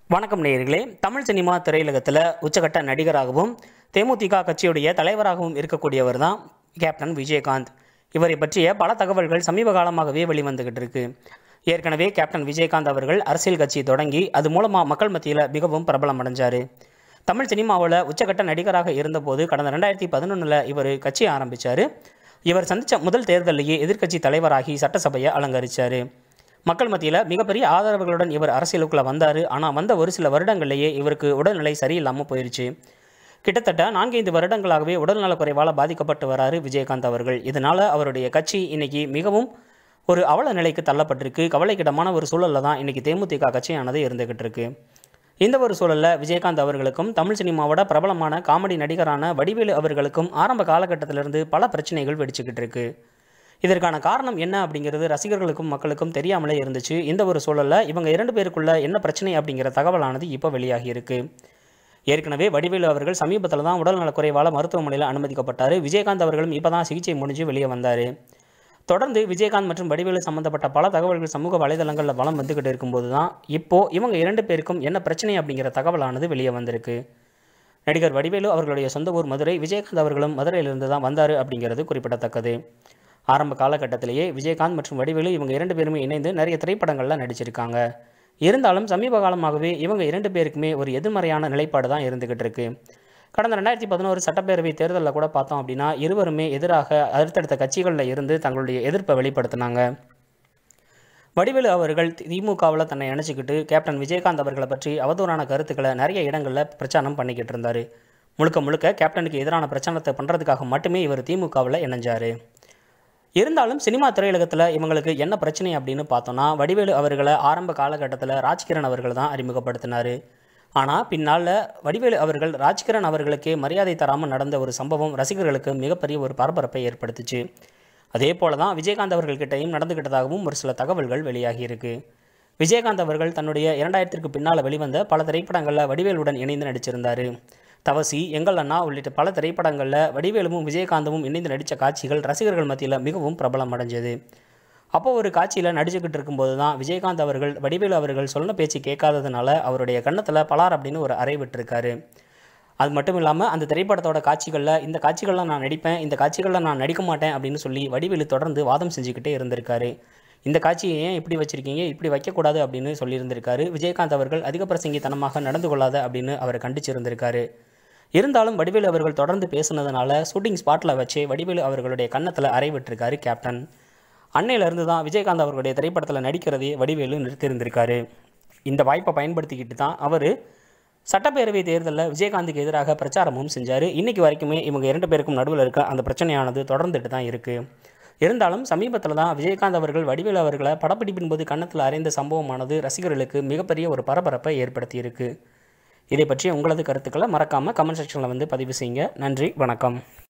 வணக்கம் நேயர்களே தமிழ் சினிமா திரையுலகத்தில் உச்சகட்ட நடிகராகவும் தேமுதிக கட்சியுடைய தலைவராகவும் இருக்கக்கூடியவர் தான் கேப்டன் விஜயகாந்த் இவரை பற்றிய பல தகவல்கள் சமீப காலமாகவே வெளிவந்துகிட்டு இருக்கு ஏற்கனவே கேப்டன் விஜயகாந்த் அவர்கள் அரசியல் கட்சி தொடங்கி அது மூலமாக மக்கள் மத்தியில் மிகவும் பிரபலம் அடைஞ்சார் தமிழ் சினிமாவில் உச்சகட்ட நடிகராக இருந்தபோது கடந்த ரெண்டாயிரத்தி பதினொன்றில் இவர் கட்சி ஆரம்பித்தார் இவர் சந்தித்த முதல் தேர்தலிலேயே எதிர்க்கட்சி தலைவராகி சட்டசபையை அலங்கரித்தார் மக்கள் மத்தியில் மிகப்பெரிய ஆதரவுகளுடன் இவர் அரசியலுக்குள்ளே வந்தார் ஆனால் வந்த ஒரு சில வருடங்கள்லேயே இவருக்கு உடல்நிலை சரியில்லாமல் போயிடுச்சு கிட்டத்தட்ட நான்கைந்து வருடங்களாகவே உடல்நலக் குறைவால் பாதிக்கப்பட்டு வராரு விஜயகாந்த் அவர்கள் இதனால் அவருடைய கட்சி இன்னைக்கு மிகவும் ஒரு அவல நிலைக்கு தள்ளப்பட்டிருக்கு கவலைக்கிடமான ஒரு சூழலில் தான் இன்னைக்கு தேமுதிக கட்சியானது இருந்துகிட்டு இருக்கு இந்த ஒரு சூழலில் விஜயகாந்த் அவர்களுக்கும் தமிழ் சினிமாவோட பிரபலமான காமெடி நடிகரான வடிவேலு அவர்களுக்கும் ஆரம்ப காலகட்டத்திலிருந்து பல பிரச்சனைகள் வெடிச்சுக்கிட்டு இருக்கு இதற்கான காரணம் என்ன அப்படிங்கிறது ரசிகர்களுக்கும் மக்களுக்கும் தெரியாமலே இருந்துச்சு இந்த ஒரு சூழலில் இவங்க இரண்டு பேருக்குள்ள என்ன பிரச்சனை அப்படிங்கிற தகவலானது இப்போ வெளியாகி இருக்கு ஏற்கனவே வடிவேலு அவர்கள் சமீபத்தில் தான் உடல்நலக் குறைவால் மருத்துவமனையில் அனுமதிக்கப்பட்டார் விஜயகாந்த் அவர்களும் இப்போ தான் சிகிச்சை முடிஞ்சு வெளியே வந்தார் தொடர்ந்து விஜயகாந்த் மற்றும் வடிவேலு சம்பந்தப்பட்ட பல தகவல்கள் சமூக வலைதளங்களில் வளம் வந்துக்கிட்டு இருக்கும்போது தான் இப்போது இவங்க இரண்டு பேருக்கும் என்ன பிரச்சனை அப்படிங்கிற தகவலானது வெளியே வந்திருக்கு நடிகர் வடிவேலு அவர்களுடைய சொந்த ஊர் மதுரை விஜயகாந்த் அவர்களும் மதுரையிலிருந்து தான் வந்தார் அப்படிங்கிறது குறிப்பிடத்தக்கது ஆரம்ப காலகட்டத்திலேயே விஜயகாந்த் மற்றும் வடிவேலு இவங்க இரண்டு பேருமே இணைந்து நிறைய திரைப்படங்களில் நடிச்சிருக்காங்க இருந்தாலும் சமீப காலமாகவே இவங்க இரண்டு பேருக்குமே ஒரு எதிர்மறையான நிலைப்பாடு தான் இருந்துகிட்டு இருக்கு கடந்த ரெண்டாயிரத்தி பதினோரு சட்டப்பேரவை தேர்தலில் கூட பார்த்தோம் அப்படின்னா இருவருமே எதிராக அடுத்தடுத்த கட்சிகளில் இருந்து தங்களுடைய எதிர்ப்பை வெளிப்படுத்தினாங்க வடிவேலு அவர்கள் திமுகவில் தன்னை இணைச்சிக்கிட்டு கேப்டன் விஜயகாந்த் அவர்களை பற்றி அவதூறான கருத்துக்களை நிறைய இடங்களில் பிரச்சாரம் பண்ணிக்கிட்டு இருந்தார் முழுக்க முழுக்க கேப்டனுக்கு எதிரான பிரச்சாரத்தை பண்ணுறதுக்காக மட்டுமே இவர் திமுகவில் இணைஞ்சார் இருந்தாலும் சினிமா திரையுலகத்தில் இவங்களுக்கு என்ன பிரச்சனை அப்படின்னு பார்த்தோன்னா வடிவேலு அவர்களை ஆரம்ப காலகட்டத்தில் ராஜ்கிரண் அவர்கள் தான் அறிமுகப்படுத்தினார் ஆனால் பின்னால் வடிவேலு அவர்கள் ராஜ்கிரண் அவர்களுக்கே மரியாதை தராமல் நடந்த ஒரு சம்பவம் ரசிகர்களுக்கு மிகப்பெரிய ஒரு பரபரப்பை ஏற்படுத்துச்சு அதே போல தான் விஜயகாந்த் அவர்கள்கிட்டையும் நடந்துக்கிட்டதாகவும் ஒரு சில தகவல்கள் வெளியாகி இருக்கு விஜயகாந்த் அவர்கள் தன்னுடைய இரண்டாயிரத்திற்கு பின்னால் வெளிவந்த பல திரைப்படங்களில் வடிவேலுடன் இணைந்து நடிச்சிருந்தார் தவசி எங்கள் அண்ணா உள்ளிட்ட பல திரைப்படங்களில் வடிவேலுவும் விஜயகாந்தமும் இணைந்து நடித்த காட்சிகள் ரசிகர்கள் மத்தியில் மிகவும் பிரபலம் அடைஞ்சது அப்போ ஒரு காட்சியில் நடிச்சுக்கிட்டு இருக்கும்போது தான் விஜயகாந்த் அவர்கள் வடிவேலு அவர்கள் சொன்ன பேச்சு கேட்காததுனால அவருடைய கன்னத்தில் பலார் அப்படின்னு ஒரு அறை விட்டுருக்காரு அது மட்டும் இல்லாமல் அந்த திரைப்படத்தோட காட்சிகளில் இந்த காட்சிகளில் நான் நடிப்பேன் இந்த காட்சிகளில் நான் நடிக்க மாட்டேன் அப்படின்னு சொல்லி வடிவேலு தொடர்ந்து வாதம் செஞ்சுக்கிட்டே இருந்திருக்காரு இந்த காட்சியை ஏன் இப்படி வச்சிருக்கீங்க இப்படி வைக்கக்கூடாது அப்படின்னு சொல்லியிருந்திருக்காரு விஜயகாந்த் அவர்கள் அதிக பிரசங்கித்தனமாக நடந்து கொள்ளாத அப்படின்னு அவரை கண்டிச்சிருந்திருக்காரு இருந்தாலும் வடிவேலு அவர்கள் தொடர்ந்து பேசுனதுனால ஷூட்டிங் ஸ்பாட்டில் வச்சு வடிவேலு அவர்களுடைய கன்னத்தில் அறை விட்டிருக்காரு கேப்டன் அன்னையிலிருந்து தான் விஜயகாந்த் அவர்களுடைய திரைப்படத்தில் நடிக்கிறதே வடிவேலு நிறுத்தியிருந்திருக்காரு இந்த வாய்ப்பை பயன்படுத்திக்கிட்டு தான் அவர் சட்டப்பேரவை தேர்தலில் விஜயகாந்துக்கு எதிராக பிரச்சாரமும் செஞ்சார் இன்னைக்கு வரைக்குமே இவங்க இரண்டு பேருக்கும் நடுவில் இருக்க அந்த பிரச்சனையானது தொடர்ந்துட்டு தான் இருக்குது இருந்தாலும் சமீபத்தில் தான் விஜயகாந்த் அவர்கள் வடிவேலு அவர்களை படப்பிடிப்பின் போது கன்னத்தில் அறைந்த சம்பவமானது ரசிகர்களுக்கு மிகப்பெரிய ஒரு பரபரப்பை ஏற்படுத்தியிருக்கு இதை பற்றி உங்களது கருத்துக்களை மறக்காமல் கமெண்ட் செக்ஷனில் வந்து பதிவு செய்யுங்க நன்றி வணக்கம்